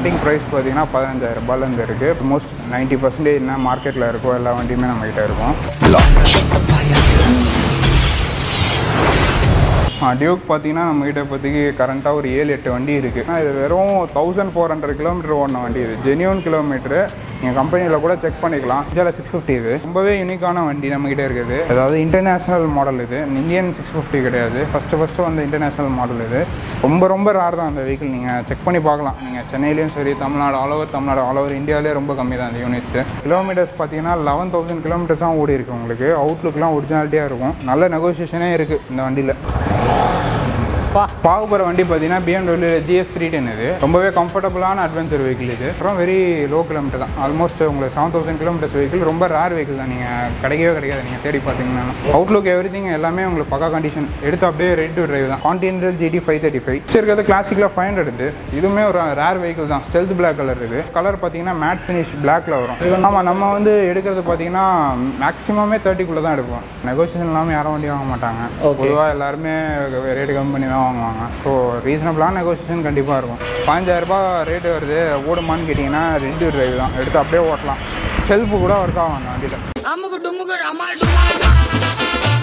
Starting price பார்த்தீங்கன்னா பதினஞ்சாயிரம் ரூபாயிலேருந்து இருக்குது மோஸ்ட் நைன்ட்டி பர்சன்டேஜ் என்ன மார்க்கெட்டில் இருக்கோ எல்லா வண்டியுமே நம்மகிட்ட இருக்கும் டியூக் பார்த்தீங்கன்னா நம்மகிட்ட இப்போதைக்கு கரண்ட்டாக ஒரு ஏழு எட்டு வண்டி இருக்குது ஆனால் இது வெறும் தௌசண்ட் ஃபோர் ஹண்ட்ரட் கிலோமீட்டர் ஓடின வண்டி இது ஜெனியூன் கிலோமீட்டரு நீங்கள் கம்பெனியில் கூட செக் பண்ணிக்கலாம் இந்தியாவில் சிக்ஸ் ஃபிஃப்டி இது ரொம்பவே யூனிக்கான வண்டி நம்மகிட்ட இருக்குது அதாவது இன்டர்நேஷ்னல் மாடல் இது இந்தியன் சிக்ஸ் ஃபிஃப்டி கிடையாது ஃபஸ்ட்டு ஃபஸ்ட்டு வந்து இன்டர்நேஷ்னல் மாடல் இது ரொம்ப ரொம்ப ரேர் தான் அந்த வெஹிக்கிள் நீங்கள் செக் பண்ணி பார்க்கலாம் நீங்கள் சென்னையிலையும் சரி Tamil Nadu all over Tamil Nadu all over இந்தியாவிலே ரொம்ப கம்மி தான் அந்த யூனிட்ஸ் கிலோமீட்டர்ஸ் பார்த்தீங்கன்னா லெவன் தௌசண்ட் கிலோமீட்டர்ஸ் தான் ஓடி இருக்கு உங்களுக்கு அவுட்லுக்லாம் ஒரிஜினாலிட்டியாக இருக்கும் நல்ல நெகோசியேஷனே இருக்குது இந்த வண்டியில் பா பார்க்க போகிற வண்டி பார்த்தீங்கன்னா பிஎம்டபிள்யூ ஜிஎஸ் த்ரீ டென் இது ரொம்பவே கம்ஃபர்டபுளான அட்வென்ச்சர் வெஹிக்கிள் இது அப்புறம் வெரி லோ கிலோமீட்டர் தான் ஆல்மோஸ்ட் உங்களுக்கு செவன் தௌசண்ட் கிலோமீட்டர்ஸ் வெஹிக்கிள் ரொம்ப ரேர் வெஹிக்கிள் தான் நீங்கள் கிடைக்கவே கிடைக்காது நீங்கள் தேடி பார்த்தீங்கன்னா அவுட்லுக் எவ்ரி திங் எல்லாமே உங்களுக்கு பக்கா கண்டிஷன் எடுத்து அப்படியே ரெடி டு டிரைவ் தான் Continental GT five thirty five இருக்கிறது கிளாசிக்கில் ஃபைவ் ஹண்ட்ரட் இது இதுவுமே ஒரு ரேர் வெஹிக்கிள் தான் ஸ்டெல்த் பிளாக் கலர் இது கலர் பார்த்தீங்கன்னா மேட் ஃபினிஷ் பிளாக்ல வரும் ஆமாம் நம்ம வந்து எடுக்கிறது பார்த்தீங்கன்னா மேக்ஸிமமே தேர்ட்டிக்குள்ளே தான் எடுப்போம் நெகோசியேஷன் இல்லாமல் யாரும் வண்டி வாங்க மாட்டாங்க Okay. பொதுவாக எல்லாருமே ரேட்டு கம்மி பண்ணி தான் வாங்குவாங்க ஸோ ரீசனபிளான நெகோசியேஷன் கண்டிப்பாக இருக்கும் பதினஞ்சாயிரம் ரூபாய் ரேட்டு வருது ஓடுமான்னு கேட்டிங்கன்னா ரெண்டு டிரைவ் தான் எடுத்து அப்படியே ஓட்டலாம் செல்ஃபு கூட ஒர்க் ஆகும் அந்த வண்டியில் அமுக்கு டுமுக்கு அமால் டுமால்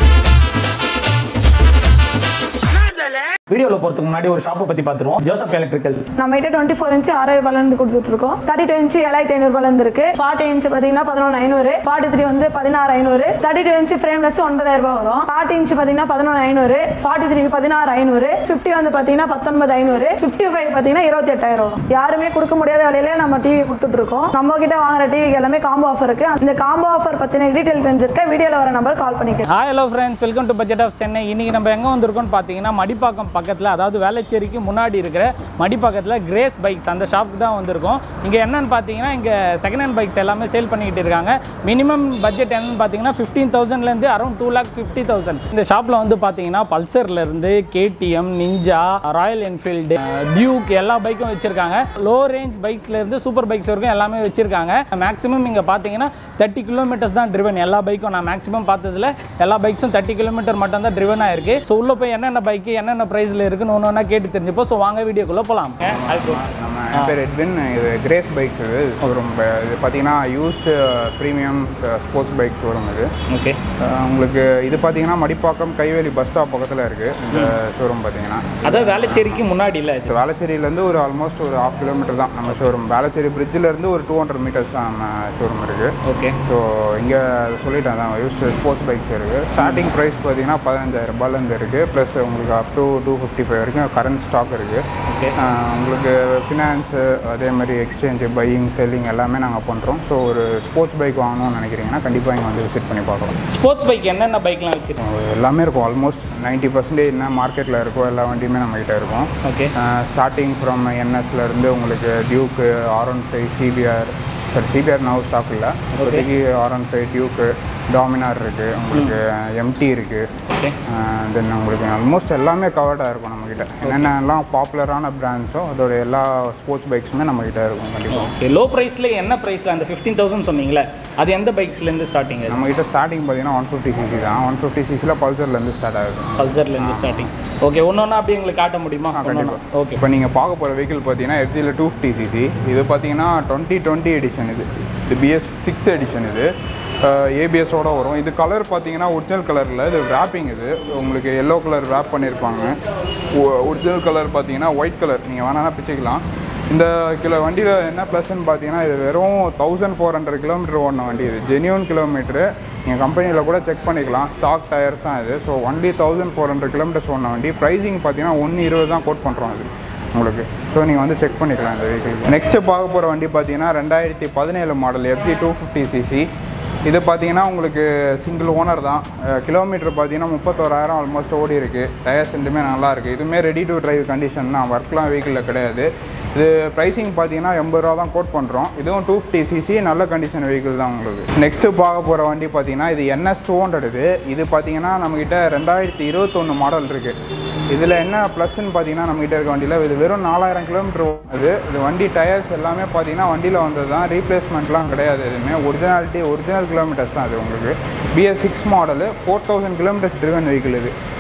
வீடியோவில் போகிறதுக்கு முன்னாடி ஒரு ஷாப்பை பற்றி பார்த்துருவோம் ஜோசப் எலக்ட்ரிக்கல்ஸ் நம்ம கிட்ட டுவெண்ட்டி ஃபோர் இன்ச்சு ஆறாயிரம் ரூபாயிலிருந்து கொடுத்துட்டு இருக்கோம் தேர்ட்டி டூ இன்ச்சு ஏழாயிரத்தி ஐநூறு ரூபாயிலிருந்து இருக்கு ஃபார்ட்டி இன்ச்சு பார்த்தீங்கன்னா பதினொன்று ஐநூறு ஃபார்ட்டி த்ரீ வந்து பதினாறு ஐநூறு தேர்ட்டி டூ இன்ச்சு ஃப்ரேம்லெஸ் ஒன்பதாயிரம் ரூபாய் வரும் ஃபார்ட்டி இன்ச்சு பார்த்தீங்கன்னா பதினொன்று ஐநூறு ஃபார்ட்டி த்ரீ பதினாறு ஐநூறு ஃபிஃப்டி வந்து பார்த்தீங்கன்னா பத்தொன்பது ஐநூறு ஃபிஃப்டி ஃபைவ் பார்த்தீங்கன்னா இருபத்தி எட்டாயிரம் வரும் யாருமே கொடுக்க முடியாத விலையில நம்ம டிவி கொடுத்துட்டு இருக்கோம் நம்ம கிட்ட வாங்குற டிவிக்கு எல்லாமே காம்போ ஆஃபர் இருக்கு அந்த காம்போ ஆஃபர் பத்தின டீடைல் தெரிஞ்சிருக்க வீடியோல வர நம்பர் கால் பண்ணிக்கலாம் hi hello friends welcome to budget of Chennai இன்றைக்கி நம்ம எங்கே வந்திருக்கோம்னு பார்த்தீங்கன்னா மடிப்பாக்கம் பக்கத்தில் அதாவது வேளச்சேரிக்கு முன்னாடி இருக்கிற மடிப்பாக்கத்தில் கிரேஸ் பைக்ஸ் அந்த ஷாப்புக்கு தான் வந்திருக்கோம் இங்கே என்னன்னு பார்த்தீங்கன்னா இங்கே செகண்ட் ஹேண்ட் பைக்ஸ் எல்லாமே சேல் பண்ணிக்கிட்டு இருக்காங்க மினிமம் பட்ஜெட் என்னன்னு பார்த்தீங்கன்னா ஃபிஃப்டீன் தௌசண்ட்லேருந்து around two lakh fifty thousand இந்த ஷாப்பில் வந்து பார்த்தீங்கன்னா பல்சர்லேருந்து KTM Ninja Royal Enfield Duke எல்லா பைக்கும் வச்சுருக்காங்க லோ ரேஞ்ச் பைக்ஸ்லேருந்து சூப்பர் பைக்ஸ் வரைக்கும் எல்லாமே வச்சுருக்காங்க மேக்ஸிமம் இங்கே பார்த்தீங்கன்னா தேர்ட்டி கிலோமீட்டர்ஸ் தான் ட்ரிவன் எல்லா பைக்கும் நான் மேக்ஸிமம் பார்த்ததுல எல்லா பைக்ஸும் தேர்ட்டி கிலோமீட்டர் மட்டும் தான் ட்ரிவன் ஆயிருக்கு ஸோ உள்ளே போய் என்னென்ன பைக்கு என்னென்ன ப்ரைஸில் இருக்குன்னு ஒன்று ஒன்றா கேட்டு தெரிஞ்சுப்போம் ஸோ வாங்க வீடியோக்குள்ளே போகலாம் நம்ம என் பேர் எட்வின் இது கிரேஸ் பைக்ஸ் இது ஷோரூம் இது பார்த்தீங்கன்னா used premium sports bike showroom இது ஓகே அஹ் உங்களுக்கு இது பார்த்தீங்கன்னா மடிப்பாக்கம் கைவேலி பஸ் ஸ்டாப் பக்கத்தில் இருக்குது இந்த ஷோரூம் பார்த்தீங்கன்னா அதான் வேளச்சேரிக்கு முன்னாடி இல்லை இது வேளச்சேரியிலேருந்து ஒரு ஆல்மோஸ்ட் ஒரு ஹாஃப் கிலோமீட்டர் தான் நம்ம ஷோரூம் வேளச்சேரி பிரிட்ஜிலேருந்து ஒரு டூ ஹண்ட்ரட் மீட்டர்ஸ் தான் நம்ம ஷோரூம் இருக்குது ஓகே ஸோ இங்கே சொல்லிட்டேன் தான் யூஸ்டு ஸ்போர்ட்ஸ் பைக்ஸ் இருக்குது ஸ்டார்டிங் ப்ரைஸ் பார்த்தீங்கன்னா பதினஞ்சாயிரம் ரூபாயிலேருந்து இருக்குது ப்ளஸ் உங்களுக்கு up to two fifty five வரைக்கும் கரண்ட் ஸ்டாக் இருக்குது ஓகே உங்களுக்கு ஃபினான்ஸு அதே மாதிரி எக்ஸ்சேஞ்சு பையிங் செல்லிங் எல்லாமே நாங்கள் பண்ணுறோம் ஸோ ஒரு ஸ்போர்ட்ஸ் பைக் வாங்கணும்னு நினைக்கிறீங்கன்னா கண்டிப்பாக இங்கே வந்து விசிட் பண்ணி பார்க்கலாம் ஸ்போர்ட்ஸ் பைக் என்னென்ன பைக்லாம் வச்சுருக்கோம் எல்லாமே இருக்கும் ஆல்மோஸ்ட் நைன்ட்டி பர்சன்டேஜ் என்ன மார்க்கெட்டில் இருக்கோ எல்லா வண்டியுமே நம்மகிட்ட இருக்கும் ஓகே ஸ்டார்டிங் ஃப்ரம் என்எஸ்லேருந்து உங்களுக்கு Duke R one five CBR sorry CBR now stock இல்லை இப்போதைக்கு R one five Duke Dominar இருக்குது உங்களுக்கு எம்டி இருக்குது ஓகே தென் உங்களுக்கு ஆல்மோஸ்ட் எல்லாமே கவர்டாக இருக்கும் நம்மக்கிட்ட என்னென்னலாம் பாப்புலரான பிராண்ட்ஸோ அதோட எல்லா ஸ்போர்ட்ஸ் பைக்ஸுமே நம்மக்கிட்ட இருக்கும் கண்டிப்பாக ஓகே லோ ப்ரைஸில் என்ன ப்ரைஸில் அந்த ஃபிஃப்டீன் தௌசண்ட் சொன்னீங்களே அது எந்த பைக்ஸ்லேருந்து ஸ்டார்டிங் அது நம்மக்கிட்ட ஸ்டார்டிங் பார்த்தீங்கன்னா ஒன் ஃபிஃப்டி சிசி தான் ஒன் ஃபிஃப்டி சிசியில் பல்சர்லேருந்து ஸ்டார்ட் ஆகுது பல்சர்லேருந்து ஸ்டார்டிங் ஓகே ஒன்று ஒன்றா அப்படியே எங்களுக்கு காட்ட முடியுமா கண்டிப்பாக ஓகே இப்போ நீங்கள் பார்க்க போகிற வெஹிக்கிள் பார்த்தீங்கன்னா எஃப்ஜியில் டூ ஃபிஃப்டி சிசி இது பார்த்தீங்கன்னா டுவெண்ட்டி டுவெண்ட்டி எடிஷன் இது இது பிஎஸ் சிக்ஸ் எடிஷன் இது ஏபிஎஸோட வரும் இது கலர் பார்த்தீங்கன்னா ஒரிஜினல் கலரில் இது wrapping இது உங்களுக்கு எல்லோ கலர் wrap பண்ணியிருப்பாங்க ஒரிஜினல் கலர் பார்த்தீங்கன்னா ஒயிட் கலர் நீங்கள் வேணாலும் பிச்சுக்கலாம் இந்த கிலோ வண்டியில் என்ன ப்ளஸ்ன்னு பார்த்தீங்கன்னா இது வெறும் தௌசண்ட் ஃபோர் ஹண்ட்ரட் கிலோமீட்டர் ஓடின வண்டி இது ஜெனியூன் கிலோமீட்டரு நீங்கள் கம்பெனியில் கூட செக் பண்ணிக்கலாம் ஸ்டாக் டயர்ஸ் தான் இது so only thousand four hundred kilometres ஓடின வண்டி ப்ரைஸிங் பார்த்தீங்கன்னா ஒன்று இருபது தான் கோட் பண்ணுறோம் இது உங்களுக்கு ஸோ நீங்கள் வந்து செக் பண்ணிக்கலாம் இந்த வெஹிக்கிள் நெக்ஸ்ட்டு பார்க்க போகிற வண்டி பார்த்தீங்கன்னா ரெண்டாயிரத்தி பதினேழு model FG two fifty CC இது பார்த்தீங்கன்னா உங்களுக்கு சிங்கிள் ஓனர் தான் கிலோமீட்டர் பார்த்தீங்கன்னா முப்பத்தோராயிரம் ஆல்மோஸ்ட் ஓடி இருக்குது டயர்ஸ் ரெண்டுமே நல்லா இருக்குது இதுவுமே ரெடி டு டிரைவ் கண்டிஷன் தான் ஒர்க்லாம் வெஹிக்கிளில் கிடையாது இது ப்ரைஸிங் பார்த்தீங்கன்னா எண்பது ரூபா தான் கோட் பண்ணுறோம் இதுவும் டூ ஃபிஃப்டி சிசி நல்ல கண்டிஷன் வெஹிக்கிள் தான் உங்களுக்கு நெக்ஸ்ட்டு பார்க்க போகிற வண்டி பார்த்தீங்கன்னா இது என்எஸ் டூ ஹண்ட்ரட் இது இது பார்த்தீங்கன்னா நம்மக்கிட்ட ரெண்டாயிரத்தி இருபத்தொன்று மாடல் இருக்குது இதில் என்ன ப்ளஸ்ன்னு பார்த்தீங்கன்னா நம்மகிட்ட இருக்க வண்டியில் இது வெறும் நாலாயிரம் கிலோமீட்டர் அது இது வண்டி டயர்ஸ் எல்லாமே பார்த்தீங்கன்னா வண்டியில் வந்தது தான் ரீப்ளேஸ்மெண்ட்லாம் கிடையாது எதுவுமே ஒரிஜினாலிட்டி ஒரிஜினல் கிலோமீட்டர்ஸ் தான் அது உங்களுக்கு BS six model four thousand kilometres driven vehicle இது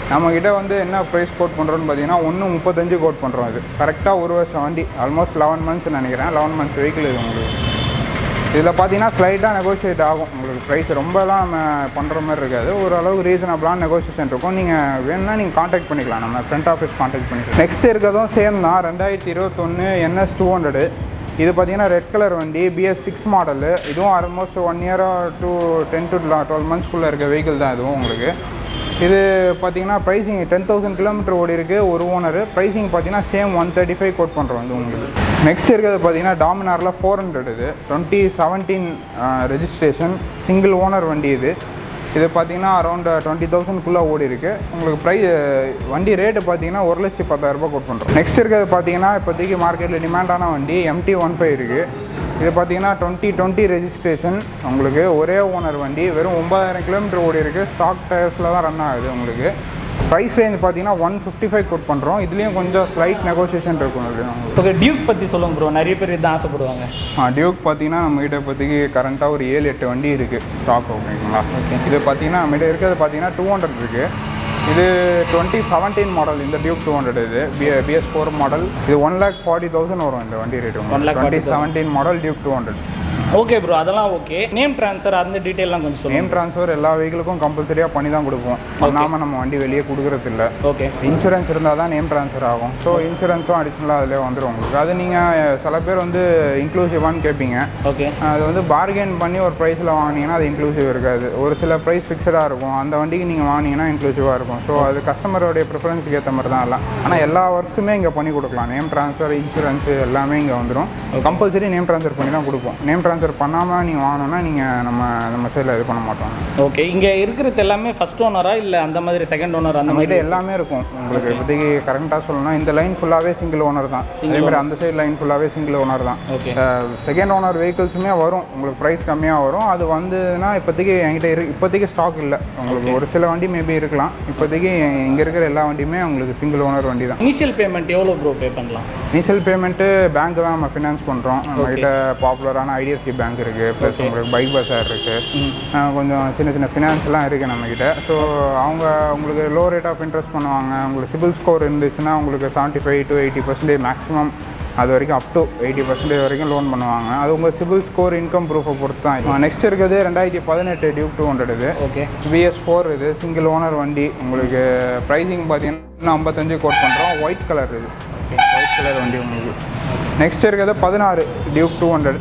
நம்மக்கிட்ட வந்து என்ன ப்ரைஸ் கோட் பண்ணுறோன்னு பார்த்தீங்கன்னா ஒன்று முப்பத்தஞ்சு கோட் பண்ணுறோம் இது கரெக்டாக ஒரு வருஷம் வண்டி ஆல்மோஸ்ட் லெவன் மந்த்ஸ் நினைக்கிறேன் லெவன் மந்த்ஸ் வெஹிக்கிள் இது உங்களுக்கு இதில் பார்த்தீங்கன்னா ஸ்லைட்டாக நெகோஷியேட் ஆகும் உங்களுக்கு ப்ரைஸ் ரொம்பலாம் நம்ம பண்ணுற மாதிரி இருக்காது ஓரளவுக்கு ரீசனபிளான நெகோஷியேஷன் இருக்கும் நீங்கள் வேணும்னா நீங்கள் காண்டாக்ட் பண்ணிக்கலாம் நம்ம ஃப்ரண்ட் ஆஃபீஸ் காண்டாக்ட் பண்ணிக்கலாம் நெக்ஸ்ட் இருக்கிறதும் சேம் தான் ரெண்டாயிரத்தி இருபத்தொன்று என்எஸ் டூ ஹண்ட்ரடு இது பார்த்தீங்கன்னா ரெட் கலர் வண்டி பிஎஸ் சிக்ஸ் மாடலு இதுவும் ஆல்மோஸ்ட் ஒன் இயராக டூ டென் டு டுவெல் மந்த்ஸ்க்குள்ளே இருக்க வெஹிக்கிள் தான் இதுவும் உங்களுக்கு இது பார்த்தீங்கன்னா ப்ரைஸிங் டென் தௌசண்ட் கிலோமீட்டர் ஓடி இருக்கு ஒரு ஓனர் ப்ரைஸிங் பார்த்தீங்கன்னா same one thirty five quote பண்ணுறோம் இது உங்களுக்கு நெக்ஸ்ட் இருக்கிறது பார்த்தீங்கன்னா டாமினாரில் ஃபோர் ஹண்ட்ரட் இது twenty seventeen registration single owner வண்டி இது இது பார்த்தீங்கன்னா அரௌண்ட் டுவெண்ட்டி தௌசண்ட்குள்ளே ஓடி இருக்கு உங்களுக்கு ப்ரைஸ் வண்டி ரேட்டு பார்த்தீங்கன்னா ஒரு லட்சத்தி பத்தாயிரரூபா கோட் பண்ணுறோம் நெக்ஸ்ட் இருக்கிறது பார்த்தீங்கன்னா இப்போதைக்கு மார்க்கெட்டில் டிமாண்டான வண்டி எம்டி ஒன் ஃபைவ் இருக்குது இது பார்த்தீங்கன்னா டுவெண்ட்டி டுவெண்ட்டி ரெஜிஸ்ட்ரேஷன் உங்களுக்கு ஒரே ஓனர் வண்டி வெறும் ஒன்பதாயிரம் கிலோமீட்டர் ஓடி இருக்குது ஸ்டாக் டயர்ஸில் தான் ரன் ஆகுது உங்களுக்கு ப்ரைஸ் ரேஞ்ச் பார்த்தீங்கன்னா ஒன் ஃபிஃப்டி ஃபைவ் கோட் பண்ணுறோம் இதுலேயும் கொஞ்சம் ஸ்லைட் நெகோசியேஷன் இருக்கும் இது உங்களுக்கு ஓகே டியூக் பற்றி சொல்லுங்க ப்ரோ நிறைய பேர் இதான் ஆசைப்படுவாங்க டியூக் பார்த்தீங்கன்னா நம்மகிட்ட இப்போதைக்கு கரண்ட்டாக ஒரு ஏழு எட்டு வண்டி இருக்குது ஸ்டாக் ஓகேங்களா ஓகே இது பார்த்தீங்கன்னா நம்மகிட்ட இருக்கிறது பார்த்தீங்கன்னா டூ ஹண்ட்ரட் இருக்குது இது டுவெண்ட்டி செவன்டீன் மாடல் இந்த டியூக் டூ ஹண்ட்ரட் இது பி பிஎஸ் ஃபோர் மாடல் இது ஒன் லேக் ஃபார்ட்டி தௌசண்ட் வரும் இந்த வண்டி rate 1,40,000. Twenty seventeen model Duke two hundred okay bro அதெல்லாம் ஓகே நேம் ட்ரான்ஸ்ஃபர் அந்த டீட்டெயிலாம் கொஞ்சம் நேம் சொல்லுங்க ட்ரான்ஸ்ஃபர் எல்லா வெஹிக்கிளுக்கும் கம்பல்சரியாக பண்ணி தான் கொடுப்போம் பண்ணாமல் நம்ம வண்டி வெளியே கொடுக்குறது இல்லை ஓகே இன்சூரன்ஸ் இருந்தால் தான் நேம் ட்ரான்ஸ்ஃபர் ஆகும் ஸோ இன்சூரன்ஸும் அடிஷ்னலாக அதிலே வந்துடும் உங்களுக்கு அது நீங்கள் சில பேர் வந்து இன்க்ளூசிவான்னு கேட்பீங்க ஓகே அது வந்து பார்கெயின் பண்ணி ஒரு ப்ரைஸில் வாங்கினீங்கன்னா அது இன்க்ளூசிவ் இருக்காது ஒரு சில ப்ரைஸ் ஃபிக்ஸடாக இருக்கும் அந்த வண்டிக்கு நீங்கள் வாங்கினீங்கன்னா இன்க்ளூசிவாக இருக்கும் ஸோ அது கஸ்டமரோடைய ப்ரிஃபரன்ஸுக்கு ஏற்ற மாதிரி தான் எல்லாம் ஆனால் எல்லா ஒர்க்ஸுமே இங்கே பண்ணி கொடுக்கலாம் நேம் ட்ரான்ஸ்ஃபர் இன்சூரன்ஸு எல்லாமே இங்கே வந்துடும் கம்பல்சரி நேம் ட்ரான்ஸ்ஃபர் பண்ணி தான் கொடுப்போம் நேம் ட்ரான்ஸ்ஃபர் பண்ணாமல் நீங்கள் வாங்கணும்னா நீங்கள் நம்ம நம்ம சைடில் இது பண்ண மாட்டோம் ஓகே இங்கே இருக்கிறது எல்லாமே ஃபர்ஸ்ட் ஓனரா இல்லை அந்த மாதிரி செகண்ட் ஓனர் அந்த நம்மகிட்ட மாதிரி எல்லாமே இருக்கும் உங்களுக்கு இப்போதைக்கு கரெக்டாக சொல்லணும்னா இந்த லைன் ஃபுல்லாகவே சிங்கிள் ஓனர் தான் அதே மாதிரி அந்த சைடு லைன் ஃபுல்லாகவே சிங்கிள் ஓனர் தான் ஓகே செகண்ட் ஓனர் வெஹிக்கிள்ஸுமே வரும் உங்களுக்கு ப்ரைஸ் கம்மியாக வரும் அது வந்துன்னா இப்போதைக்கு என்கிட்ட இரு இப்போதைக்கு ஸ்டாக் இல்லை உங்களுக்கு ஒரு சில வண்டி மேபி இருக்கலாம் இப்போதைக்கு இங்கே இருக்கிற எல்லா வண்டியுமே உங்களுக்கு சிங்கிள் ஓனர் வண்டி தான் இனிஷியல் பேமெண்ட் எவ்வளோ ப்ரோ பே பண்ணலாம் இனிஷியல் பேமெண்ட்டு பேங்க் தான் நம்ம ஃபினான்ஸ் பண்ணுறோம் நம்மகிட்ட பாப்புலரான ஐடிஎஃப்சி பேங்க் இருக்குது ப்ளஸ் உங்களுக்கு பைக் பஸார் இருக்குது கொஞ்சம் சின்ன சின்ன ஃபினான்ஸ்லாம் இருக்குது நம்மக்கிட்ட ஸோ அவங்க உங்களுக்கு லோ ரேட் ஆஃப் இன்ட்ரெஸ்ட் பண்ணுவாங்க உங்களுக்கு சிபில் ஸ்கோர் இருந்துச்சுன்னா உங்களுக்கு seventy five to eighty percentage maximum அது வரைக்கும் அப் டு எயிட்டி பர்சன்டேஜ் வரைக்கும் லோன் பண்ணுவாங்க அது உங்கள் சிபில் ஸ்கோர் இன்கம் ப்ரூஃபை பொறுத்து தான் நெக்ஸ்ட் இருக்கிறது ரெண்டாயிரத்தி பதினெட்டு டியூக் டூ ஹண்ட்ரட் இது ஓகே பிஎஸ் ஃபோர் இது சிங்கிள் ஓனர் வண்டி உங்களுக்கு ப்ரைஸிங் பார்த்தீங்கன்னா ஐம்பத்தஞ்சு கோட் பண்ணுறோம் ஒயிட் கலர் இது ஒயிட் கலர் வண்டி உங்களுக்கு நெக்ஸ்ட் இருக்கிறது பதினாறு டியூக் டூ ஹண்ட்ரட்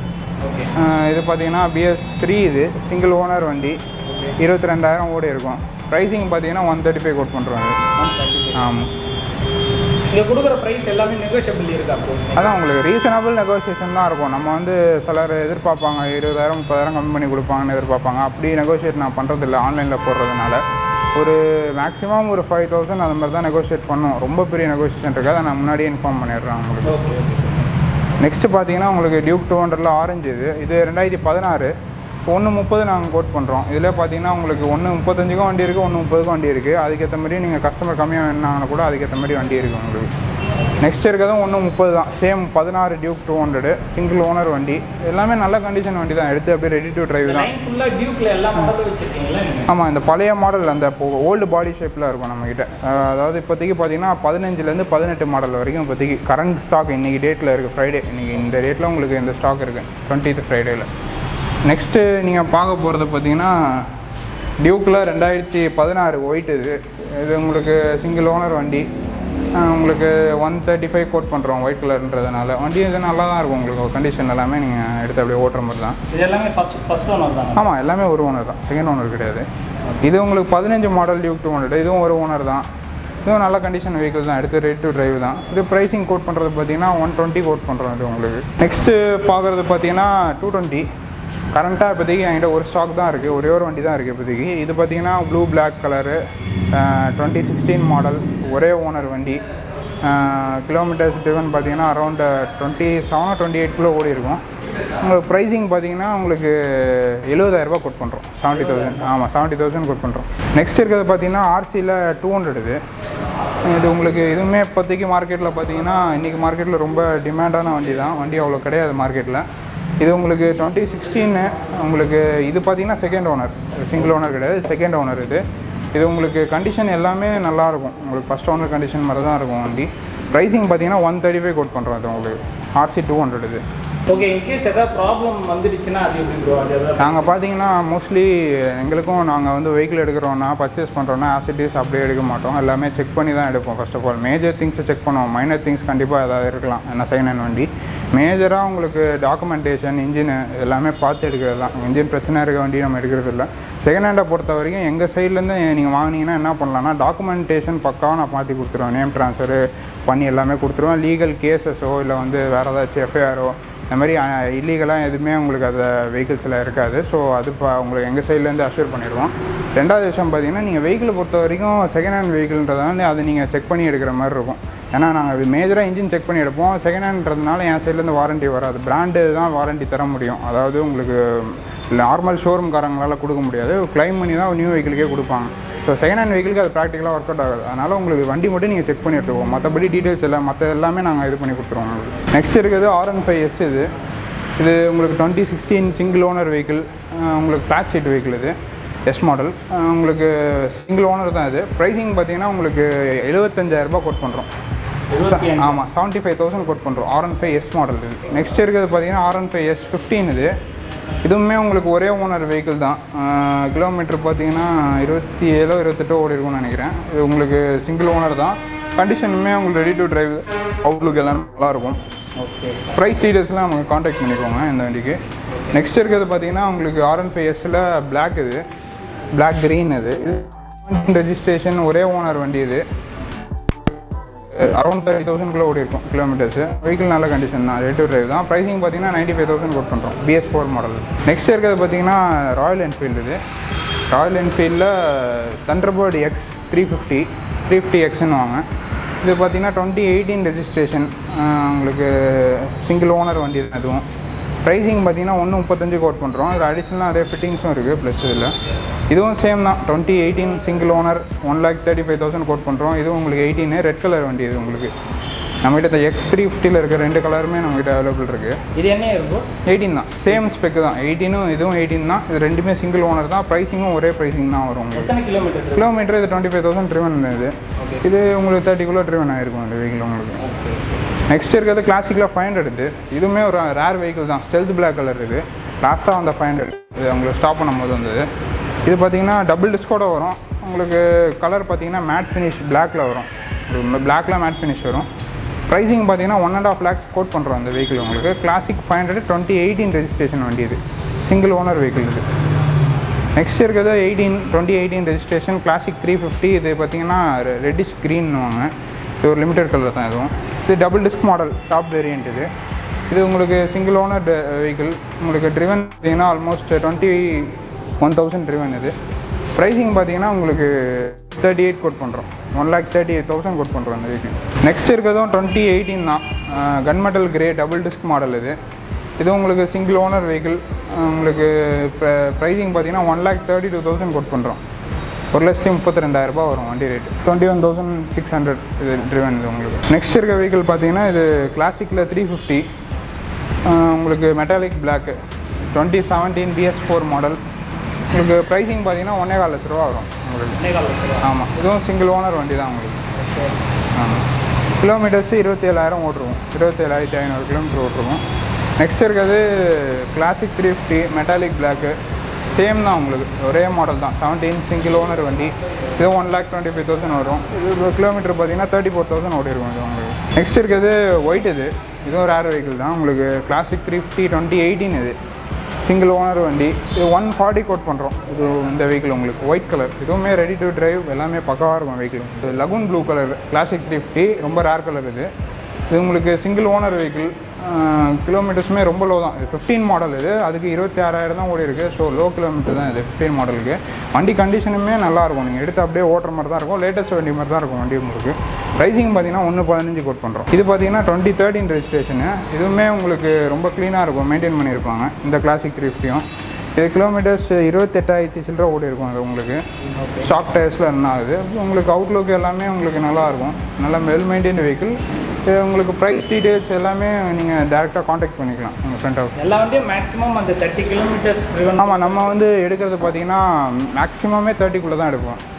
இது பார்த்தீங்கன்னா பிஎஸ் த்ரீ இது சிங்கிள் ஓனர் வண்டி இருபத்தி ரெண்டாயிரம் ஓடி இருக்கும் ப்ரைஸிங் பார்த்தீங்கன்னா ஒன் தேர்ட்டி ஃபைவ் கோட் பண்ணுறோம் இது ஆமாம் இங்கே கொடுக்குற ப்ரைஸ் எல்லாமே நெகோஷியபிள் இருக்கா ப்ரோ அதான் உங்களுக்கு ரீசனபிள் நெகோசியேஷன் தான் இருக்கும் நம்ம வந்து சிலர் எதிர்பார்ப்பாங்க இருபதாயிரம் முப்பதாயிரம் கம்மி பண்ணி கொடுப்பாங்கன்னு எதிர்பார்ப்பாங்க அப்படி நெகோஷியேட் நான் பண்ணுறது இல்லை ஆன்லைனில் போடுறதுனால ஒரு மேக்ஸிமம் ஒரு ஃபைவ் தௌசண்ட் அந்த மாதிரி தான் நெகோஷியேட் பண்ணும் ரொம்ப பெரிய நெகோஷியேஷன் இருக்காது அதை நான் முன்னாடியே இன்ஃபார்ம் பண்ணிடுறேன் உங்களுக்கு ஓகே ஓகே நெக்ஸ்ட் பார்த்தீங்கன்னா உங்களுக்கு டியூக் டூ ஹண்ட்ரட்ல ஆரஞ்சு இது இது ரெண்டாயிரத்தி பதினாறு ஒன்று முப்பது நாங்கள் கோட் பண்ணுறோம் இதில் பார்த்தீங்கன்னா உங்களுக்கு ஒன்று முப்பத்தஞ்சுக்கும் வண்டி இருக்குது ஒன்று முப்பதுக்கும் வண்டி இருக்குது அதுக்கேற்ற மாதிரி நீங்கள் கஸ்டமர் கம்மியாக வேணாங்கன்னா கூட அதுக்கேற்ற மாதிரி வண்டி இருக்குது உங்களுக்கு நெக்ஸ்ட் இருக்கிறதும் ஒன்று முப்பது தான் சேம் பதினாறு Duke two hundred single owner வண்டி எல்லாமே நல்ல கண்டிஷன் வண்டி தான் எடுத்து அப்படியே ரெடி டு டிரைவ் தான் லைன் ஃபுல்லாக டியூக்கில் எல்லா மாடலும் வச்சுருக்கீங்களா நீங்கள் ஆமாம் இந்த பழைய மாடல் அந்த ஓல்டு பாடி ஷேப்பில் இருக்கும் நம்மக்கிட்ட அஹ் அதாவது இப்போதைக்கு பார்த்தீங்கன்னா பதினஞ்சுலேருந்து பதினெட்டு மாடல் வரைக்கும் இப்போதைக்கு கரண்ட் ஸ்டாக் இன்றைக்கி டேட்டில் இருக்குது ஃப்ரைடே இன்றைக்கி இந்த டேட்டில் உங்களுக்கு இந்த ஸ்டாக் இருக்குது டுவெண்ட்டித் ஃப்ரைடேயில் நெக்ஸ்ட்டு நீங்கள் பார்க்க போகிறது பார்த்தீங்கன்னா டியூக்கில் ரெண்டாயிரத்தி பதினாறு ஒயிட் இது இது உங்களுக்கு சிங்கிள் ஓனர் வண்டி அஹ் உங்களுக்கு ஒன் தேர்ட்டி ஃபைவ் கோட் பண்ணுறோம் ஒயிட் கலர்ன்றதுனால வண்டி இது நல்லா தான் இருக்கும் உங்களுக்கு கண்டிஷன் எல்லாமே நீங்கள் எடுத்து அப்படியே ஓட்டுற மாதிரி தான் இது எல்லாமே ஃபர்ஸ்ட் ஃபர்ஸ்ட் ஓனர் தானே ஆமாம் எல்லாமே ஒரு ஓனர் தான் செகண்ட் ஓனர் கிடையாது இது உங்களுக்கு பதினஞ்சு மாடல் டியூக் டூ ஹண்ட்ரட் இதுவும் ஒரு ஓனர் தான் இதுவும் நல்ல கண்டிஷன் வெஹிக்கிள் தான் எடுத்து ரெடி டு டிரைவ் தான் இது ப்ரைஸிங் கோட் பண்ணுறது பார்த்தீங்கன்னா ஒன் டுவெண்ட்டி கோட் பண்ணுறோம் இது உங்களுக்கு நெக்ஸ்ட்டு பார்க்குறது பார்த்தீங்கன்னா டூ டுவெண்ட்டி கரண்ட்டாக இப்போதைக்கு என்கிட்ட ஒரு ஸ்டாக் தான் இருக்குது ஒரே ஒரு வண்டி தான் இருக்குது இப்போதைக்கு இது பார்த்தீங்கன்னா blue black colour twenty sixteen model ஒரே ஓனர் வண்டி கிலோமீட்டர்ஸ் டிவன் பார்த்தீங்கன்னா அரௌண்ட் டுவெண்ட்டி செவனோ டுவெண்ட்டி எயிட்குள்ளே ஓடி இருக்கும் உங்களுக்கு ப்ரைஸிங் பார்த்தீங்கன்னா உங்களுக்கு எழுபதாயிரரூபா கோட் பண்ணுறோம் செவன்ட்டி தௌசண்ட் ஆமாம் செவன்ட்டி தௌசண்ட் கோட் பண்ணுறோம் நெக்ஸ்ட் இருக்கிறது பார்த்தீங்கன்னா ஆர்சியில் டூ ஹண்ட்ரட் இது இது உங்களுக்கு இதுவுமே இப்போதைக்கு மார்க்கெட்டில் பார்த்தீங்கன்னா இன்றைக்கி மார்க்கெட்டில் ரொம்ப டிமாண்டான வண்டி தான் வண்டி அவ்வளோ கிடையாது மார்க்கெட்டில் இது உங்களுக்கு டுவெண்ட்டி சிக்ஸ்டீனு உங்களுக்கு இது பார்த்தீங்கன்னா செகண்ட் ஓனர் சிங்கிள் ஓனர் கிடையாது செகண்ட் ஓனர் இது இது உங்களுக்கு கண்டிஷன் எல்லாமே நல்லாயிருக்கும் உங்களுக்கு ஃபஸ்ட் ஓனர் கண்டிஷன் மாதிரி தான் இருக்கும் வண்டி ப்ரைஸிங் பார்த்தீங்கன்னா ஒன் தேர்ட்டி ஃபைவ் கோட் பண்ணுறோம் இது உங்களுக்கு ஆர்சி டூ ஹண்ட்ரட் இது ஓகே இன்கேஸ் ஏதாவது ப்ராப்ளம் வந்துடுச்சுன்னா அது எப்படி ப்ரோ அது ஏதாவது நாங்கள் பார்த்தீங்கன்னா மோஸ்ட்லி எங்களுக்கும் நாங்கள் வந்து வெஹிக்கிள் எடுக்கிறோன்னா பர்ச்சேஸ் பண்ணுறோன்னா ஆசிட்டிஸ் அப்படியே எடுக்க மாட்டோம் எல்லாமே செக் பண்ணி தான் எடுப்போம் ஃபர்ஸ்ட் ஆஃப் ஆல் மேஜர் திங்ஸை செக் பண்ணுவோம் மைனர் திங்ஸ் கண்டிப்பாக ஏதாவது இருக்கலாம் என்ன செகண்ட் ஹேண்ட் வண்டி மேஜராக உங்களுக்கு டாக்குமெண்டேஷன் இன்ஜின் எல்லாமே பார்த்து எடுக்கிறது தான் இன்ஜின் பிரச்சனை இருக்க வண்டி நம்ம எடுக்கிறது இல்லை செகண்ட் ஹேண்டை பொறுத்த வரைக்கும் எங்கள் சைட்லேருந்து நீங்கள் வாங்கினீங்கன்னா என்ன பண்ணலாம்னா டாக்குமெண்டேஷன் பக்காவாக நான் மாற்றி கொடுத்துருவேன் நேம் ட்ரான்ஸ்ஃபரு பண்ணி எல்லாமே கொடுத்துருவேன் லீகல் கேசஸோ இல்லை வந்து வேறு ஏதாச்சும் எஃப்ஐஆரோ இந்த மாதிரி இல்லீகலாக எதுவுமே உங்களுக்கு அந்த வெஹிக்கிள்ஸில் இருக்காது ஸோ அது இப்போ உங்களுக்கு எங்கள் சைட்லேருந்து அஷ்யூர் பண்ணிடுவோம் ரெண்டாவது விஷயம் பார்த்தீங்கன்னா நீங்கள் வெஹிக்கிளை பொறுத்த வரைக்கும் செகண்ட் ஹேண்ட் வெஹிக்கிள்ன்றதுனால அதை நீங்கள் செக் பண்ணி எடுக்கிற மாதிரி இருக்கும் ஏன்னா நாங்கள் மேஜராக இன்ஜின் செக் பண்ணி எடுப்போம் செகண்ட் ஹேண்ட்றதுனால என் சைட்லேருந்து வாரண்டி வராது பிராண்டு தான் வாரண்டி தர முடியும் அதாவது உங்களுக்கு நார்மல் ஷோரூம்காரங்களால் கொடுக்க முடியாது கிளைம் பண்ணி தான் நியூ வெஹிக்கிளுக்கே கொடுப்பாங்க ஸோ செகண்ட் ஹேண்ட் வெஹிக்கிளுக்கு அது ப்ராக்டிக்கலாக ஒர்க் அவுட் ஆகுது அதனால் உங்களுக்கு வண்டி மட்டும் நீங்கள் செக் பண்ணி எடுத்துக்குவோம் மற்றபடி டீட்டெயில்ஸ் எல்லாம் மற்ற எல்லாமே நாங்கள் இது பண்ணி கொடுத்துருவோம் உங்களுக்கு நெக்ஸ்ட் இருக்குது ஆர் ஒன் ஃபைவ் எஸ் இது இது உங்களுக்கு twenty sixteen single owner vehicle உங்களுக்கு ஃப்ளாட் சீட் வெஹிக்கிள் இது எஸ் மாடல் உங்களுக்கு சிங்கிள் ஓனர் தான் இது ப்ரைஸிங் பார்த்தீங்கன்னா உங்களுக்கு எழுபத்தஞ்சாயிரரூபா கோட் பண்ணுறோம் ஆமாம் செவன்ட்டி ஃபைவ் தௌசண்ட் கோட் பண்ணுறோம் R one five S model இது நெக்ஸ்ட் இருக்கிறது பார்த்தீங்கன்னா R one five S fifteen இது இதுவுமே உங்களுக்கு ஒரே ஓனர் வெஹிக்கிள் தான் கிலோமீட்டர் பார்த்தீங்கன்னா இருபத்தி ஏழோ இருபத்தெட்டோ ஓடி இருக்கும்னு நினைக்கிறேன் இது உங்களுக்கு சிங்கிள் ஓனர் தான் கண்டிஷனுமே உங்களுக்கு ரெடி டு டிரைவ் அவுட்லுக் எல்லாம் நல்லாயிருக்கும் ஓகே ப்ரைஸ் டீட்டெயில்ஸ்லாம் நமக்கு காண்டாக்ட் பண்ணிக்கோங்க இந்த வண்டிக்கு நெக்ஸ்ட் இருக்கிறது பார்த்தீங்கன்னா உங்களுக்கு ஆர் ஒன் ஃபைவ் எஸ்ஸில் பிளாக் இது பிளாக் க்ரீன் இது இது ரெஜிஸ்ட்ரேஷன் ஒரே ஓனர் வண்டி இது அரௌண்ட் தேர்ட்டி தௌசண்ட்குள்ளே ஓடி இருக்கும் கிலோமீட்டர்ஸ் வெஹிக்கிள் நல்ல கண்டிஷன் தான் ரேட் டிரைவ் தான் ப்ரைஸிங் பார்த்தீங்கன்னா நைன்ட்டி ஃபைவ் தௌசண்ட் கோட் பண்ணுறோம் பிஎஸ் ஃபோர் மாடல் நெக்ஸ்ட் இருக்கிறது பார்த்தீங்கன்னா ராயல் என்ஃபீல்டு இது ராயல் என்ஃபீல்டில் Thunderbird X three fifty three fifty எக்ஸ்ன்னு வாங்க இது பார்த்தீங்கன்னா டுவெண்ட்டி எயிட்டீன் ரெஜிஸ்ட்ரேஷன் உங்களுக்கு சிங்கிள் ஓனர் வண்டி தான் இதுவும் ப்ரைஸிங் பார்த்தீங்கன்னா ஒன்று முப்பத்தஞ்சு கோட் பண்ணுறோம் இதில் அடிஷ்னலாக நிறைய ஃபிட்டிங்ஸும் இருக்குது ப்ளஸ் இதில் இதுவும் சேம் தான் twenty eighteen single owner one lakh thirty five thousand quote பண்ணுறோம் இதுவும் உங்களுக்கு எயிட்டீனு ரெட் கலர் வண்டி இது உங்களுக்கு நம்மகிட்ட இந்த எக்ஸ் த்ரீ ஃபிஃப்டியில் இருக்க ரெண்டு கலருமே நம்மகிட்ட அவைலபிள் இருக்குது இது என்ன இருக்கும் எயிட்டீன் தான் சேம் ஸ்பெக் தான் எயிட்டீனும் இதுவும் எயிட்டீன் தான் இது ரெண்டுமே சிங்கிள் ஓனர் தான் ப்ரைஸிங்கும் ஒரே ப்ரைஸிங் தான் வரும் உங்களுக்கு எத்தனை கிலோமீட்டர் கிலோமீட்டர் இது டுவெண்ட்டி ஃபைவ் தௌசண்ட் ட்ரிவன் இது இது உங்களுக்கு தேர்ட்டிக்குள்ளே ட்ரிவன் ஆகிருக்கும் இந்த வெஹிக்கிள் உங்களுக்கு நெக்ஸ்ட் இருக்கிறது கிளாசிக்கில் ஃபைவ் ஹண்ட்ரட் இது இதுவுமே ஒரு ரேர் வெஹிக்கிள் தான் ஸ்டெல்த் பிளாக் கலர் இது லாஸ்ட்டாக வந்த ஃபைவ் ஹண்ட்ரட் இது உங்களுக்கு ஸ்டாப் பண்ணும்போது வந்தது இது பார்த்தீங்கன்னா டபுள் டிஸ்கோட வரும் உங்களுக்கு கலர் பார்த்தீங்கன்னா மேட் ஃபினிஷ் பிளாக்ல வரும் பிளாக்ல மேட் ஃபினிஷ் வரும் ப்ரைஸிங் பார்த்தீங்கன்னா one and half lakhs quote பண்ணுறோம் அந்த வெஹிக்கிள் உங்களுக்கு Classic five hundred twenty eighteen registration வண்டி இது சிங்கிள் ஓனர் வெஹிக்கிள் இது நெக்ஸ்ட் இருக்கிறது eighteen twenty eighteen registration Classic three fifty இது பார்த்தீங்கன்னா ரெட்டிஷ் க்ரீன்னுவாங்க இது ஒரு லிமிடெட் கலர் தான் இதுவும் இது double disc model top variant இது இது உங்களுக்கு சிங்கிள் ஓனர் வெஹிக்கிள் உங்களுக்கு ட்ரிவன் பார்த்தீங்கன்னா almost twenty one thousand driven இது ப்ரைஸிங் பார்த்தீங்கன்னா உங்களுக்கு தேர்ட்டி எயிட் கோட் பண்ணுறோம் one lakh thirty eight thousand quote பண்ணுறோம் அந்த வெஹிக்கிள் நெக்ஸ்ட் இருக்கிறதும் டுவெண்ட்டி எயிட்டீன் தான் gunmetal grey double disc model இது இது உங்களுக்கு சிங்கிள் ஓனர் வெஹிக்கிள் உங்களுக்கு ப்ரைஸிங் பார்த்தீங்கன்னா one lakh thirty two thousand quote பண்ணுறோம் ஒரு லட்சத்தி முப்பத்தி ரெண்டாயிரரூபா வரும் வண்டி rate twenty one thousand six hundred இது ட்ரிவன் இது உங்களுக்கு நெக்ஸ்ட் இருக்க வெஹிக்கிள் பார்த்தீங்கன்னா இது கிளாசிக்கில் த்ரீ ஃபிஃப்டி உங்களுக்கு metallic black twenty seventeen BS four model உங்களுக்கு ப்ரைஸிங் பார்த்தீங்கன்னா ஒன்றே கால் லட்ச ரூபா வரும் உங்களுக்கு ஆமாம் இதுவும் சிங்கிள் ஓனர் வண்டி தான் உங்களுக்கு ஆமாம் கிலோமீட்டர்ஸ் இருபத்தி ஏழாயிரம் ஓட்டுருவோம் இருபத்தேழாயிரத்தி ஐநூறு கிலோமீட்டர் ஓட்டுருவோம் நெக்ஸ்ட் இருக்கிறது Classic three fifty metallic black same தான் உங்களுக்கு ஒரே மாடல் தான் செவன்டீன் சிங்கிள் ஓனர் வண்டி இது one lakh twenty five thousand வரும் இது கிலோமீட்டர் பார்த்தீங்கன்னா தேர்ட்டி ஃபோர் தௌசண்ட் ஓடிருக்கும் இது உங்களுக்கு நெக்ஸ்ட் இருக்கிறது ஒயிட் இது இதுவும் ரேர் வெஹிக்கிள் தான் உங்களுக்கு Classic three fifty twenty eighteen இது சிங்கிள் ஓனர் வண்டி இது ஒன் ஃபார்ட்டி கோட் பண்ணுறோம் இது இந்த வெஹிக்கிள் உங்களுக்கு ஒயிட் கலர் இதுவுமே ரெடி டு டிரைவ் எல்லாமே பக்காவாக இருக்கும் வெஹிக்கிள் இது lagoon blue colour Classic three fifty ரொம்ப ரேர் கலர் இது இது உங்களுக்கு சிங்கிள் ஓனர் வெஹிக்கிள் கிலோமீட்டர்ஸுமே ரொம்ப லோ தான் இது ஃபிஃப்டீன் மாடல் இது அதுக்கு இருபத்தி ஆறாயிரம் தான் ஓடி இருக்குது ஸோ லோ கிலோமீட்டர் தான் இது ஃபிஃப்டீன் மாடலுக்கு வண்டி கண்டிஷனுமே நல்லா இருக்கும் நீங்கள் எடுத்து அப்படியே ஓட்டுற மாதிரி தான் இருக்கும் லேட்டஸ்ட் வண்டி மாதிரி தான் இருக்கும் வண்டி உங்களுக்கு ப்ரைஸிங் பார்த்தீங்கன்னா ஒன்று பதினஞ்சு கோட் பண்ணுறோம் இது பார்த்தீங்கன்னா டுவெண்ட்டி தேர்ட்டின் ரெஜிஸ்ட்ரேஷனு இதுவுமே உங்களுக்கு ரொம்ப க்ளீனாக இருக்கும் மெயின்டைன் பண்ணியிருப்பாங்க இந்த கிளாசிக் த்ரீ ஃபிஃப்டியும் இது கிலோமீட்டர்ஸ் இருபத்தெட்டாயிரத்தி சில்லற ஓடி இருக்கும் அது உங்களுக்கு ஸ்டாக் டயர்ஸில் ரன் ஆகுது உங்களுக்கு அவுட்லுக் எல்லாமே உங்களுக்கு நல்லா இருக்கும் நல்லா வெல் மெயின்டைன் வெஹிக்கிள் இது உங்களுக்கு ப்ரைஸ் டீட்டெயில்ஸ் எல்லாமே நீங்கள் டேரெக்டாக காண்டாக்ட் பண்ணிக்கலாம் உங்கள் ஃப்ரெண்ட் அவுட் எல்லா வண்டியும் மேக்ஸிமம் அந்த தேர்ட்டி கிலோமீட்டர்ஸ் ட்ரிவன் ஆமாம் நம்ம வந்து எடுக்கிறது பார்த்தீங்கன்னா மேக்ஸிமமே தேர்ட்டிக்குள்ளே தான் எடுப்போம்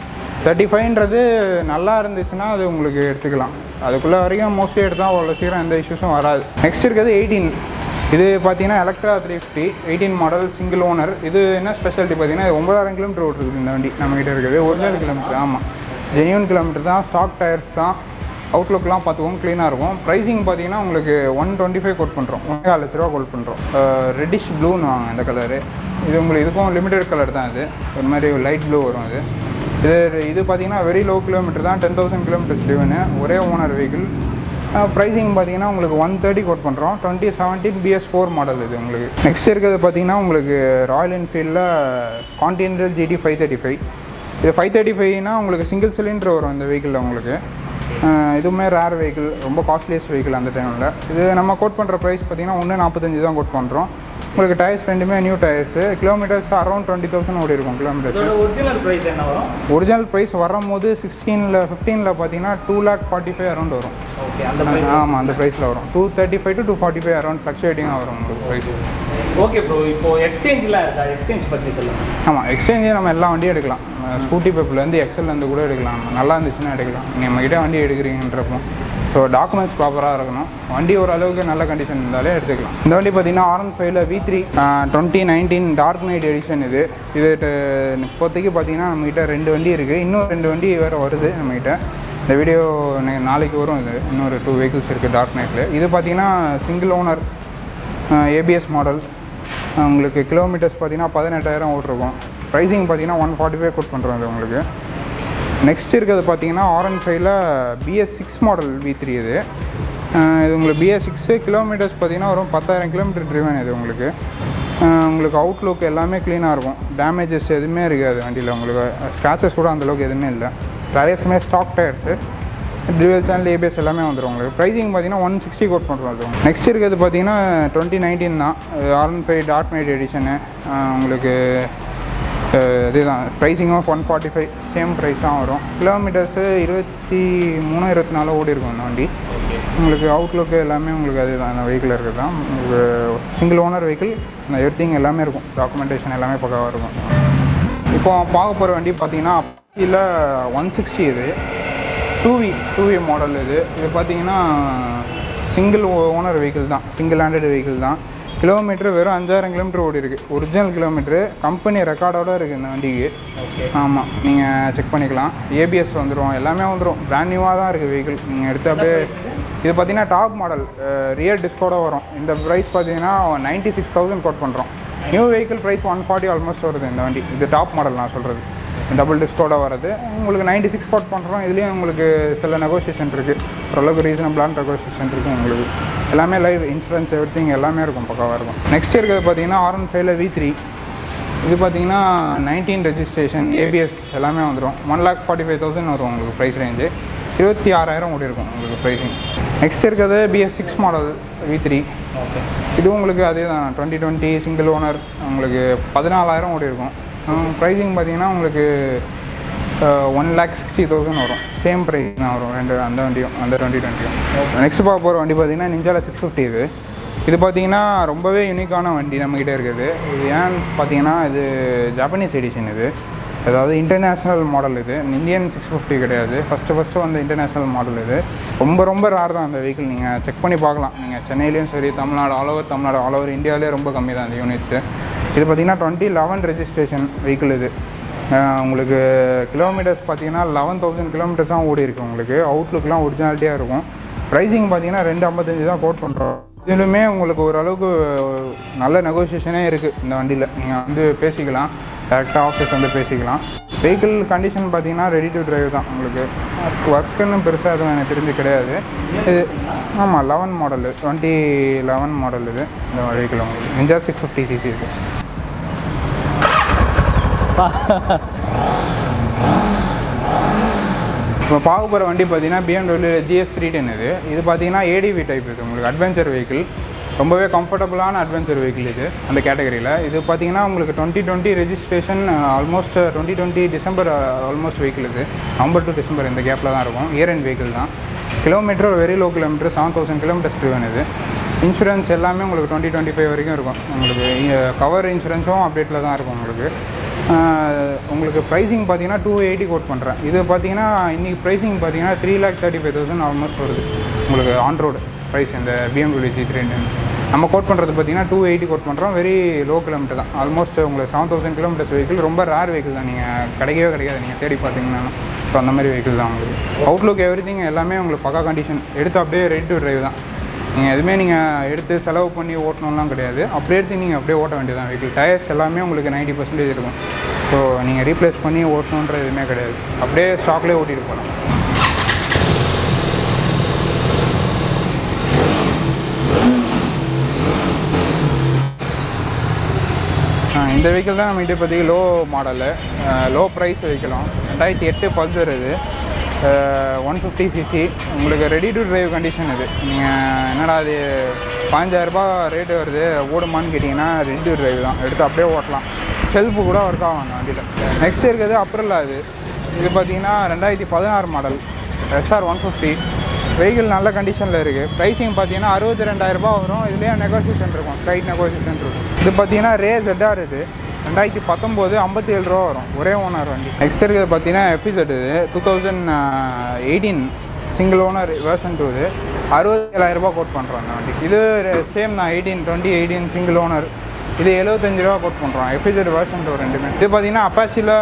தேர்ட்டி ஃபைவ்ன்றது நல்லா இருந்துச்சுன்னா அது உங்களுக்கு எடுத்துக்கலாம் அதுக்குள்ளே வரைக்கும் மோஸ்ட்லி எடுத்தால் அவ்வளோ சீக்கிரம் எந்த இஷ்யூஸும் வராது நெக்ஸ்ட் இருக்கிறது எயிட்டீன் இது பார்த்தீங்கன்னா Electra three fifty eighteen model single owner இது என்ன ஸ்பெஷாலிட்டி பார்த்தீங்கன்னா இது ஒன்பதாயிரம் கிலோமீட்டர் ஓட்டிருக்கு இந்த வண்டி நம்மகிட்ட இருக்குது ஒரிஜினல் கிலோமீட்டர் ஆமாம் ஜென்யூன் கிலோமீட்டர் தான் ஸ்டாக் டயர்ஸ் தான் அவுட்லுக்லாம் பார்த்துக்கோங்க க்ளீனாக இருக்கும் ப்ரைஸிங் பார்த்தீங்கன்னா உங்களுக்கு ஒன் டுவெண்ட்டி ஃபைவ் கோட் பண்ணுறோம் ஒன்றே லட்ச ரூபா கோட் பண்ணுறோம் ரெட்டிஷ் ப்ளூன்னு வாங்க இந்த கலரு இது உங்களுக்கு இதுக்கும் லிமிடெட் கலர் தான் இது ஒரு மாதிரி லைட் ப்ளூ வரும் இது இது இது பார்த்தீங்கன்னா வெரி லோ கிலோமீட்டர் தான் டென் தௌசண்ட் கிலோமீட்டர்ஸ் ட்ரிவனு ஒரே ஓனர் வெஹிக்கிள் ப்ரைஸிங் பார்த்தீங்கன்னா உங்களுக்கு ஒன் தேர்ட்டி கோட் பண்ணுறோம் twenty seventeen BS four model இது உங்களுக்கு நெக்ஸ்ட் இருக்கிறது பார்த்தீங்கன்னா உங்களுக்கு ராயல் என்ஃபீல்டில் Continental GT five thirty five இது ஃபைவ் தேர்ட்டி ஃபைவ்னா உங்களுக்கு சிங்கிள் சிலிண்டர் வரும் இந்த வெஹிக்கிளில் உங்களுக்கு அஹ் இதுவுமே ரேர் வெஹிக்கிள் ரொம்ப காஸ்ட்லியஸ்ட் வெஹிக்கிள் அந்த டைமில் இது நம்ம கோட் பண்ணுற ப்ரைஸ் பார்த்தீங்கன்னா ஒன்று நாற்பத்தஞ்சு தான் கோட் பண்ணுறோம் உங்களுக்கு டயர்ஸ் ரெண்டுமே new tyres kilometres around twenty thousand ஓடி இருக்கும் கிலோமீட்டர்ஸ் இதோட ஒரிஜினல் ப்ரைஸ் என்ன வரும் ஒரிஜினல் ப்ரைஸ் வரும்போது சிக்ஸ்டீனில் ஃபிஃப்டீனில் பார்த்தீங்கன்னா two lakh forty five around வரும் ஓகே அந்த price. ஆமாம் அந்த ப்ரைஸில் வரும் two thirty five to two forty five around ஃப்ளக்சுவேட்டிங்காக வரும் உங்களுக்கு ப்ரைஸ் ஓகே ப்ரோ இப்போ எக்ஸ்சேஞ்ச்லாம் இருக்கா எக்ஸ்சேஞ்ச் பற்றி சொல்லுங்கள் ஆமாம் எக்ஸ்சேஞ்சே நம்ம எல்லா வண்டியும் எடுக்கலாம் ஸ்கூட்டி பேப்லேருந்து எக்ஸல்லேருந்து கூட எடுக்கலாம் நல்லா இருந்துச்சுன்னா எடுக்கலாம் நீங்கள் நம்மகிட்ட வண்டி எடுக்கிறீங்கன்றப்போ ஸோ டாக்குமெண்ட்ஸ் ப்ராப்பராக இருக்கணும் வண்டி ஓரளவுக்கு நல்ல கண்டிஷன் இருந்தாலே எடுத்துக்கலாம் இந்த வண்டி பார்த்தீங்கன்னா ஆர்என் ஃபைவ்ல V three twenty nineteen Dark Knight edition இது இது ட- இப்போதைக்கு பார்த்தீங்கன்னா நம்மகிட்ட ரெண்டு வண்டி இருக்குது இன்னும் ரெண்டு வண்டி வேறு வருது நம்மகிட்ட இந்த வீடியோ நாளைக்கு வரும் இது இன்னொரு டூ வெஹிக்கிள்ஸ் இருக்குது டார்க் நைட்டில் இது பார்த்தீங்கன்னா சிங்கிள் ஓனர் ஏபிஎஸ் மாடல் உங்களுக்கு கிலோமீட்டர்ஸ் பார்த்தீங்கன்னா பதினெட்டாயிரம் ஓட்டிருக்கும் ப்ரைஸிங் பார்த்தீங்கன்னா ஒன் ஃபார்ட்டி ஃபைவ் கோட் பண்ணுறோம் இது உங்களுக்கு நெக்ஸ்ட் இருக்கிறது பார்த்தீங்கன்னா ஆர்என் ஃபைவ்ல BS six model V three இது அஹ் இது உங்களுக்கு பிஎஸ் சிக்ஸு கிலோமீட்டர்ஸ் பார்த்தீங்கன்னா ஒரு பத்தாயிரம் கிலோமீட்டர் ட்ரிவன் இது உங்களுக்கு அஹ் உங்களுக்கு அவுட்லுக் எல்லாமே க்ளீனாக இருக்கும் டேமேஜஸ் எதுவுமே இருக்காது வண்டியில் உங்களுக்கு ஸ்க்ராச்சஸ் கூட அந்தளவுக்கு எதுவுமே இல்லை டயர்ஸுமே stock tyres dual channel ABS எல்லாமே வந்துடும் உங்களுக்கு ப்ரைஸிங் பார்த்தீங்கன்னா ஒன் சிக்ஸ்டி கோட் பண்ணுறோம் அது நெக்ஸ்ட் இருக்கிறது பார்த்தீங்கன்னா டுவெண்ட்டி நைன்டீன் தான் RN five Dark Knight edition உங்களுக்கு அஹ் இதுதான் ப்ரைஸிங்கும் one forty five same price தான் வரும் கிலோமீட்டர்ஸு இருபத்தி மூணு இருபத்தி நாலு ஓடி இருக்கும் இந்த வண்டி உங்களுக்கு அவுட்லுக்கு எல்லாமே உங்களுக்கு அதுதான் அந்த வெஹிக்கிள் இருக்குது தான் உங்களுக்கு சிங்கிள் ஓனர் வெஹிக்கிள் இந்த எவ்ரிதிங் எல்லாமே இருக்கும் டாக்குமெண்டேஷன் எல்லாமே பக்காவாக இருக்கும் இப்போ பார்க்க போகிற வண்டி பார்த்தீங்கன்னா இதில் ஒன் சிக்ஸ்டி இது two V two V model இது இது பார்த்தீங்கன்னா சிங்கிள் ஓனர் வெஹிக்கிள் தான் சிங்கிள் ஹேண்டட் வெஹிக்கிள் தான் கிலோமீட்டர் வெறும் அஞ்சாயிரம் கிலோமீட்டர் ஓடி இருக்குது ஒரிஜினல் கிலோமீட்ரு கம்பெனி ரெக்கார்டோட இருக்குது இந்த வண்டிக்கு ஆமாம் நீங்கள் செக் பண்ணிக்கலாம் ஏபிஎஸ் வந்துடும் எல்லாமே வந்துடும் பிராண்ட் நியூவாக தான் இருக்குது வெஹிக்கிள் நீங்கள் எடுத்து அப்படியே இது பார்த்தீங்கன்னா டாப் மாடல் ரியர் டிஸ்கோட வரும் இந்த ப்ரைஸ் பார்த்தீங்கன்னா நைன்ட்டி சிக்ஸ் தௌசண்ட் கோட் பண்ணுறோம் new vehicle price one forty almost வருது இந்த வண்டி இது டாப் மாடல் நான் சொல்கிறது டபுள் டிஸ்கோட வருது உங்களுக்கு நைன்ட்டி சிக்ஸ் கோட் பண்ணுறோம் இதுலேயும் உங்களுக்கு சில நெகோசியேஷன் இருக்குது ஓரளவுக்கு ரீசனபிளான நெகோசியேஷன் இருக்குது உங்களுக்கு எல்லாமே லைவ் இன்சூரன்ஸ் எவ்ரி எல்லாமே இருக்கும் பக்காவாக இருக்கும் நெக்ஸ்ட் இருக்கிறது பார்த்தீங்கன்னா ஆர் ஒன் ஃபைவ்ல வி த்ரீ இது பார்த்தீங்கன்னா நைன்டீன் ரெஜிஸ்ட்ரேஷன் ஏபிஎஸ் எல்லாமே வந்துடும் one lakh forty five thousand வரும் உங்களுக்கு ப்ரைஸ் ரேஞ்சு இருபத்தி ஆறாயிரம் ஓடி இருக்கும் உங்களுக்கு ப்ரைஸிங் நெக்ஸ்ட் இருக்கிறது BS six model V three இது உங்களுக்கு அதே தான் டுவெண்ட்டி டுவெண்ட்டி சிங்கிள் ஓனர் உங்களுக்கு பதினாலாயிரம் ஓடி இருக்கும் ப்ரைஸிங் பார்த்தீங்கன்னா உங்களுக்கு ஒன் லேக் சிக்ஸ்டி தௌசண்ட் வரும் சேம் ப்ரைஸ் தான் வரும் ரெண்டு அந்த வண்டியும் அந்த டுவெண்ட்டி டுவெண்ட்டியும் நெக்ஸ்ட் பார்க்க போகிற வண்டி பார்த்தீங்கன்னா நிஞ்சால சிக்ஸ் ஃபிஃப்டி இது இது பார்த்தீங்கன்னா ரொம்பவே யூனிக்கான வண்டி நம்மக்கிட்ட இருக்குது இது ஏன்னு பார்த்தீங்கன்னா இது ஜாப்பனீஸ் எடிஷன் இது அதாவது இன்டர்நேஷ்னல் மாடல் இது இந்தியன் சிக்ஸ் ஃபிஃப்டி கிடையாது ஃபஸ்ட்டு ஃபஸ்ட்டு வந்த இன்டர்நேஷ்னல் மாடல் இது ரொம்ப ரொம்ப ரேர் தான் அந்த வெஹிக்கிள் நீங்கள் செக் பண்ணி பார்க்கலாம் நீங்கள் சென்னையிலையும் சரி Tamil Nadu all over Tamil Nadu all over இந்தியாவிலே ரொம்ப கம்மி தான் அந்த யூனிட்ஸு இது பார்த்தீங்கன்னா டுவெண்ட்டி லெவன் ரெஜிஸ்ட்ரேஷன் வெஹிக்கிள் இது அஹ் உங்களுக்கு கிலோமீட்டர்ஸ் பார்த்தீங்கன்னா லெவன் தௌசண்ட் கிலோமீட்டர்ஸ் தான் ஓடி இருக்கு உங்களுக்கு அவுட்லுக்லாம் ஒரிஜினாலிட்டியாக இருக்கும் ப்ரைஸிங் பார்த்தீங்கன்னா ரெண்டு ஐம்பத்தஞ்சு தான் கோட் பண்ணுறோம் இதுலுமே உங்களுக்கு ஓரளவுக்கு நல்ல நெகோசியேஷனே இருக்குது இந்த வண்டியில் நீங்கள் வந்து பேசிக்கலாம் டேரெக்டாக ஆஃபீஸ் வந்து பேசிக்கலாம் வெஹிக்கிள் கண்டிஷன் பார்த்தீங்கன்னா ரெடி டு டிரைவ் தான் உங்களுக்கு ஒர்க்குன்னு பெருசாக எதுவும் எனக்கு தெரிஞ்சு கிடையாது இது ஆமாம் eleven model twenty eleven model இது இந்த வெஹிக்கிள் உங்களுக்கு நிஞ்சா சிக்ஸ் ஃபிஃப்டி சிசி இது இப்போ பார்க்க போகிற வண்டி பார்த்தீங்கன்னா பிஎம்டபிள்யூ ஜிஎஸ் த்ரீ டென் இது இது பார்த்தீங்கன்னா ஏடிவி டைப் இது உங்களுக்கு அட்வென்ச்சர் வெஹிக்கிள் ரொம்பவே கம்ஃபர்டபுளான அட்வென்ச்சர் வெஹிக்கிள் இது அந்த கேட்டகரியில் இது பார்த்தீங்கன்னா உங்களுக்கு twenty twenty registration almost twenty twenty December almost vehicle இது நவம்பர் டு டிசம்பர் இந்த கேப்பில் தான் இருக்கும் இயர் அண்ட் வெஹிக்கிள் தான் kilometre very low kilometre seven thousand kilometres driven இது இன்சூரன்ஸ் எல்லாமே உங்களுக்கு டுவெண்ட்டி டுவெண்ட்டி ஃபைவ் வரைக்கும் இருக்கும் உங்களுக்கு கவர் இன்சூரன்ஸும் அப்டேட்டில் தான் இருக்கும் உங்களுக்கு ஆஹ் உங்களுக்கு ப்ரைஸிங் பார்த்தீங்கன்னா டூ எயிட்டி கோட் பண்ணுறேன் இது பார்த்தீங்கன்னா இன்றைக்கி ப்ரைஸிங் பார்த்தீங்கன்னா three lakh thirty five thousand almost வருது உங்களுக்கு ஆன் ரோடு ப்ரைஸ் இந்த பிஎம்டபிள்யூ ஜி த்ரீ நம்ம கோட் பண்ணுறது பார்த்தீங்கன்னா டூ எயிட்டி கோட் பண்ணுறோம் வெரி லோ கிலோமீட்டர் தான் ஆல்மோஸ்ட் உங்களுக்கு செவன் தௌசண்ட் கிலோமீட்டர்ஸ் வெஹிக்கிள் ரொம்ப ரேர் வெஹிக்கிள் தான் நீங்கள் கிடைக்கவே கிடைக்காது நீங்கள் தேடி பார்த்தீங்கன்னா ஸோ அந்த மாதிரி வெஹிக்கிள் தான் உங்களுக்கு அவுட்லுக் எவ்ரி எல்லாமே உங்களுக்கு பக்கா கண்டிஷன் எடுத்து அப்படியே ரெடி டு டிரைவ் தான் நீங்கள் எதுவுமே நீங்கள் எடுத்து செலவு பண்ணி ஓட்டணும்லாம் கிடையாது அப்படியே எடுத்து நீங்கள் அப்படியே ஓட்ட வேண்டியதான் வெஹிக்கிள் டயர்ஸ் எல்லாமே உங்களுக்கு நைன்ட்டி பர்சன்டேஜ் இருக்கும் ஸோ நீங்கள் ரீப்ளேஸ் பண்ணி ஓட்டணுன்ற எதுவுமே கிடையாது அப்படியே ஸ்டாக்லேயே ஓட்டிட்டு போகலாம் ஆ, இந்த வெஹிக்கிள் தான் நம்ம இப்போதைக்கு லோ மாடலு லோ ப்ரைஸ் வெஹிக்கிளும் ரெண்டாயிரத்தி எட்டு பல்சர் இது ஒன் ஃபிஃப்டி சிசி உங்களுக்கு ரெடி டு டிரைவ் கண்டிஷன் இது நீங்கள் என்னடா அது பாஞ்சாயிரரூபா ரேட்டு வருது ஓடுமான்னு கேட்டிங்கன்னா ரெடி டு டிரைவ் தான் எடுத்து அப்படியே ஓட்டலாம் செல்ஃபு கூட ஒர்க் ஆகும் அந்த வண்டியில் நெக்ஸ்ட் இருக்கிறது அப்ரல்லா இது இது பார்த்தீங்கன்னா ரெண்டாயிரத்தி பதினாறு model SR one fifty vehicle நல்ல கண்டிஷனில் இருக்குது ப்ரைஸிங் பார்த்தீங்கன்னா அறுபத்தி ரெண்டாயிரரூபா வரும் இதுலேயே நெகோசியேஷன் இருக்கும் ஸ்ட்ரைட் நெகோசியேஷன் இருக்கும் இது பார்த்தீங்கன்னா ரே ZR இது ரெண்டாயிரத்தி பத்தொம்போது ஐம்பத்தி ஏழு ரூபா வரும் ஒரே ஓனர் வண்டி நெக்ஸ்ட் இருக்கிறது பார்த்தீங்கன்னா எஃபிசட் இது two thousand eighteen single owner version two இது அறுபத்தி ஏழாயிரரூபா கோட் பண்ணுறோம் அந்த வண்டி இது சேம் தான் eighteen twenty eighteen single owner இது எழுபத்தஞ்சு ரூபா கோட் பண்ணுறோம் எஃபிசட் வேர்ஷன் டூ ரெண்டுமே இது பார்த்தீங்கன்னா அப்பாச்சியில்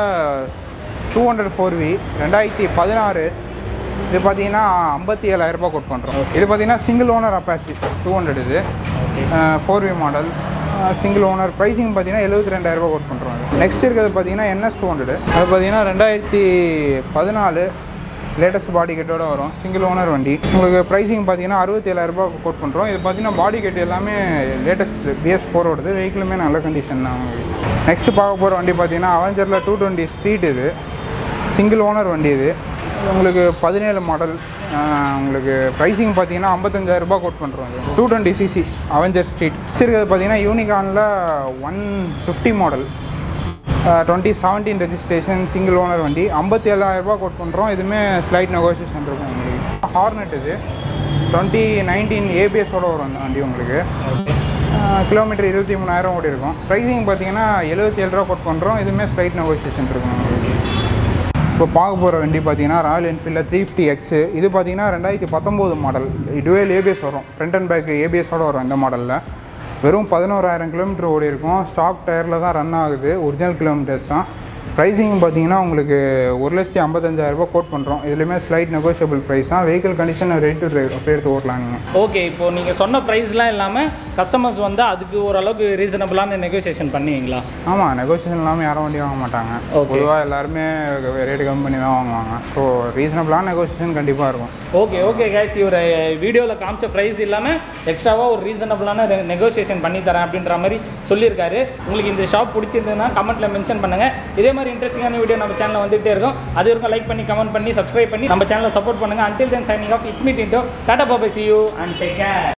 டூ ஹண்ட்ரட் ஃபோர் வி ரெண்டாயிரத்தி பதினாறு இது பார்த்தீங்கன்னா ஐம்பத்தி ஏழாயிரரூபா கோட் பண்ணுறோம் இது பார்த்தீங்கன்னா single owner Apache two hundred இது four V model single owner pricing பார்த்தீங்கன்னா எழுபத்தி ரெண்டாயிரரூபா கோட் பண்ணுறோம் நெக்ஸ்ட் இருக்கிறது பார்த்தீங்கன்னா என்எஸ் டூ ஹண்ட்ரட் அது பார்த்தீங்கன்னா ரெண்டாயிரத்தி பதினாலு லேட்டஸ்ட் பாடி கிட்டோட வரும் சிங்கிள் ஓனர் வண்டி உங்களுக்கு ப்ரைஸிங் பார்த்தீங்கன்னா அறுபத்தி ஏழாயிரரூபா கோட் பண்ணுறோம் இது பார்த்தீங்கன்னா பாடி கிட் எல்லாமே லேட்டஸ்ட் பிஎஸ் ஃபோரோடது வெஹிக்கிளுமே நல்ல கண்டிஷன் தான் உங்களுக்கு நெக்ஸ்ட் பார்க்க போகிற வண்டி பார்த்தீங்கன்னா அவெஞ்சரில் டூ டுவெண்ட்டி ஸ்ட்ரீட் இது சிங்கிள் ஓனர் வண்டி இது உங்களுக்கு பதினேழு மாடல் உங்களுக்கு ப்ரைஸிங் பார்த்தீங்கன்னா 55000 ரூபாய் கோட் பண்ணுறோம் two twenty CC Avenger street வச்சிருக்கிறது பார்த்தீங்கன்னா யூனிகானில் one fifty model twenty seventeen registration single owner வண்டி ஐம்பத்தி ஏழாயிரரூபா கோட் பண்ணுறோம் இதுவுமே ஸ்லைட் நெகோசியேஷன் இருக்கும் உங்களுக்கு ஹார்னெட் இது டுவெண்ட்டி நைன்டீன் ஏபிஎஸோட வரும் அந்த வண்டி உங்களுக்கு கிலோமீட்டர் இருபத்தி மூணாயிரம் ஓடி இருக்கும் ப்ரைஸிங் பார்த்தீங்கன்னா எழுபத்தி ஏழு ரூபா கோட் பண்ணுறோம் இதுவுமே ஸ்லைட் நெகோசியேஷன் இருக்கும் உங்களுக்கு இப்போ பார்க்க போகிற வண்டி பார்த்தீங்கன்னா ராயல் என்ஃபீல்டில் த்ரீ ஃபிஃப்டி எக்ஸு இது பார்த்தீங்கன்னா ரெண்டாயிரத்தி பத்தொம்போது மாடல் டுவெல் ஏபிஎஸ் வரும் ஃப்ரண்ட் அண்ட் பேக் ஏபிஎஸோட வரும் இந்த மாடலில் வெறும் பதினோராயிரம் கிலோமீட்டர் ஓடி இருக்கும் ஸ்டாக் டயரில் தான் ரன் ஆகுது ஒரிஜினல் கிலோமீட்டர்ஸ் தான் ப்ரைஸிங் பார்த்தீங்கன்னா உங்களுக்கு ஒரு லட்சத்தி ஐம்பத்தஞ்சாயிரரூபா கோட் பண்ணுறோம் இதுலேயுமே ஸ்லைட் நெகோஷியபிள் ப்ரைஸ் தான் vehicle condition ready to drive அப்படியே எடுத்து ஓட்டலாம் நீங்கள் ஓகே இப்போ நீங்கள் சொன்ன ப்ரைஸ்லாம் இல்லாமல் கஸ்டமர்ஸ் வந்து அதுக்கு ஓரளவுக்கு ரீசனபிளான நெகோசியேஷன் பண்ணுவீங்களா ஆமாம் நெகோசியேஷன் இல்லாமல் யாரும் வண்டி வாங்க மாட்டாங்க Okay. பொதுவாக எல்லாருமே ரேட்டு கம்மி பண்ணி தான் வாங்குவாங்க ஸோ ரீசனபிளான நெகோசியேஷன் கண்டிப்பாக இருக்கும் ஓகே ஓகே கைஸ் இவர் வீடியோவில் காமிச்ச ப்ரைஸ் இல்லாமல் எக்ஸ்ட்ராவாக ஒரு ரீசனபிளான நெகோசியேஷன் பண்ணி தரேன் அப்படின்ற மாதிரி சொல்லியிருக்காரு உங்களுக்கு இந்த ஷாப் பிடிச்சிருந்ததுன்னா கமெண்ட்டில் மென்ஷன் பண்ணுங்கள் இதே மாதிரி இன்ட்ரெஸ்டிங்கான வீடியோ நம்ம சேனலில் வந்துகிட்டே இருக்கும் அது வரைக்கும் லைக் பண்ணி கமெண்ட் பண்ணி சப்ஸ்கிரைப் பண்ணி நம்ம சேனலை சப்போர்ட் பண்ணுங்கள் until then signing off it's me Tinto Tata Baba see you and take care